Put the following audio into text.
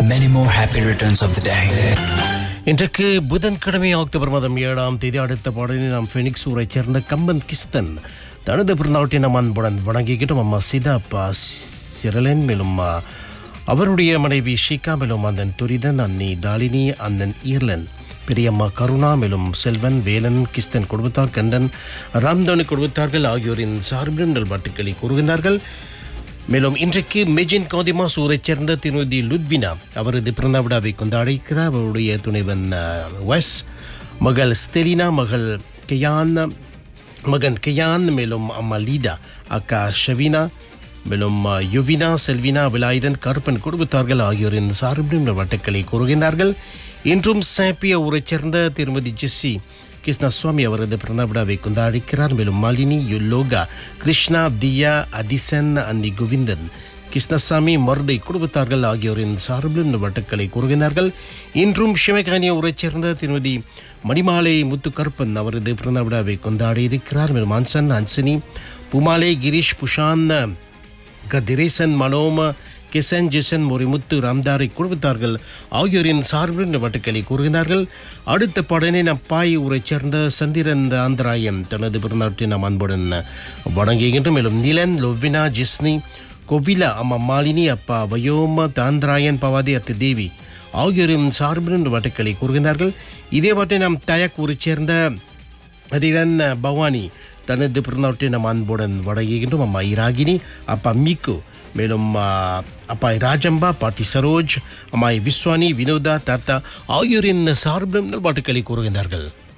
many more happy returns of the day. இன்றைக்கு புதன்கிழமை October மாதம் ஏழாம் தேதி அடுத்த பாடலில் நாம் ஃபெனிக்ஸ் ஊரைச் சேர்ந்த கம்பன் கிஸ்தன் தனது பிறந்தவற்றை நம் அன்புடன் வணங்கிக்கிட்டோம் அம்மா சிதா அப்பா சிரலன் மேலும் ஆ, அவருடைய மனைவி ஷிகா மேலும் அந்தன் துரிதன் அன்னி தாலினி அந்தன் ஈர்லன் பெரியம்மா கருணா மேலும் செல்வன் வேலன் கிஸ்தன் குடும்பத்தார் கண்டன் ராம்தோனி குடும்பத்தார்கள் ஆகியோரின் சார்பில் பாட்டுக்களை கூறுகின்றார்கள் மேலும் இன்றைக்கு மெஜின் கோதிமா சூரைச் சேர்ந்த திருமதி லுத்வினா அவரது பிறந்த விழாவை கொண்டாடிக்கிறார் அவருடைய துணைவன் அஹ், வெஸ் மகள் ஸ்டெலினா மகள் கெயான் மகன் கெயான் மேலும் அம்மா லீடா அக்கா ஷவினா மேலும் அஹ், யுவினா செல்வினா விலாயுதன் கருப்பன் குடும்பத்தார்கள் ஆகியோரின் சார்பில் வட்டக்களை கூறுகின்றார்கள் இன்றும் சாப்பிய ஊரைச் சேர்ந்த திருமதி ஜெஸ்ஸி கிருஷ்ணசுவாமி அவரது பிறந்த விழாவை கொண்டாடிக்கிறார் மேலும் மாலினி யுல்லோகா கிருஷ்ணா தியா அதிசன் அன்னி கோவிந்தன் கிருஷ்ணசாமி மருதை குடும்பத்தார்கள் ஆகியோரின் சார்பில் இந்த வட்டுக்களை கூறுகின்றார்கள் இன்றும் சிவகானிய ஊரைச் சேர்ந்த திருமதி மணிமாலை முத்துக்கருப்பன் அவரது பிறந்த விழாவை கொண்டாடி இருக்கிறார் மேலும் மான்சன் அன்சினி புமாலே கிரீஷ் புஷான் கதிரேசன் மனோம கிசன் ஜிசன் முறிமுத்து ராம்தாரை குடும்பத்தார்கள் ஆகியோரின் சார்பில் இந்த வட்டுக்களை கூறுகிறார்கள் அடுத்த பாடனை நம் பாய் ஊரைச் சேர்ந்த சந்திரன் ஆந்திராயன் தனது பிறந்தாட்டை நாம் அன்புடன் வணங்குகின்றோம் மேலும் நிலன் லொவ்வினா ஜிஸ்னி கொவிலா அம்மா மாலினி அப்பா வயோம தாந்திராயன் பவாதி அத்து தேவி ஆகியோரின் சார்பில் இந்த வட்டுக்களை கூறுகிறார்கள் இதே பாட்டை நாம் தயக் ஊரைச் சேர்ந்த அதிரன் பவானி தனது பிறந்தவற்றை நம் அன்புடன் வணங்குகின்றோம் அம்மா இராகினி அப்பா மீக்கு மேலும் ஆ, அப்பா ராஜம்பா பாட்டி சரோஜ் அம்மாய் விஸ்வானி வினோதா தாத்தா ஆகியோரின் சார்பில் பாட்டுக்களை கூறுகின்றார்கள்